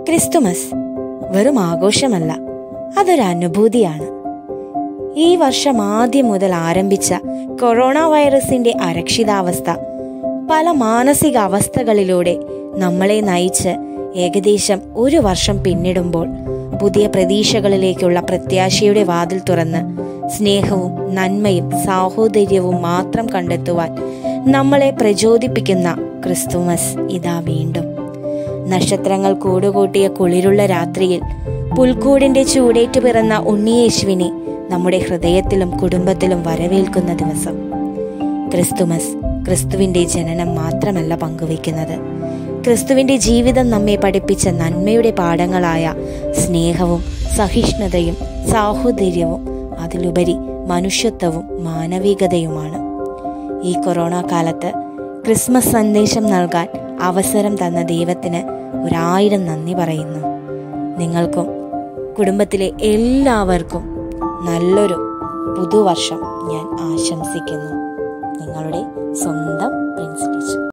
Christmas വെറും ആഘോഷമല്ല അതൊരു അനുഭൂതിയാണ് ഈ വർഷം ആദ്യം മുതൽ ആരംഭിച്ച കൊറോണ വൈറസിന്റെ അരക്ഷിതാവസ്ഥ പല മാനസിക അവസ്ഥകളിലൂടെ നമ്മളെ നയിച്ച് ഏകദേശം ഒരു വർഷം പിന്നിടുമ്പോൾ പുതിയ പ്രതീക്ഷകളിലേക്കുള്ള പ്രത്യാശയുടെ വാതിൽ തുറന്ന് സ്നേഹവും നന്മയും സാഹോദര്യവും മാത്രം കണ്ടെത്തുവാൻ നമ്മളെ പ്രചോദിപ്പിക്കുന്ന ക്രിസ്തുമസ് ഇതാ വീണ്ടും നക്ഷത്രങ്ങൾ കൂടുകൂട്ടിയ കുളിരുള്ള രാത്രിയിൽ പുൽക്കൂടിന്റെ ചൂടേറ്റ് പിറന്ന ഉണ്ണിയേശുവിനെ നമ്മുടെ ഹൃദയത്തിലും കുടുംബത്തിലും വരവേൽക്കുന്ന ദിവസം ക്രിസ്തുമസ് ക്രിസ്തുവിന്റെ ജനനം മാത്രമല്ല പങ്കുവയ്ക്കുന്നത് ക്രിസ്തുവിന്റെ ജീവിതം നമ്മെ പഠിപ്പിച്ച നന്മയുടെ പാഠങ്ങളായ സ്നേഹവും സഹിഷ്ണുതയും സാഹോദര്യവും അതിലുപരി മനുഷ്യത്വവും മാനവികതയുമാണ് ഈ കൊറോണ കാലത്ത് ക്രിസ്മസ് സന്ദേശം നൽകാൻ അവസരം തന്ന ദൈവത്തിന് ഒരായിരം നന്ദി പറയുന്നു നിങ്ങൾക്കും കുടുംബത്തിലെ എല്ലാവർക്കും നല്ലൊരു പുതുവർഷം ഞാൻ ആശംസിക്കുന്നു നിങ്ങളുടെ സ്വന്തം പ്രിൻസ് ടീച്ചർ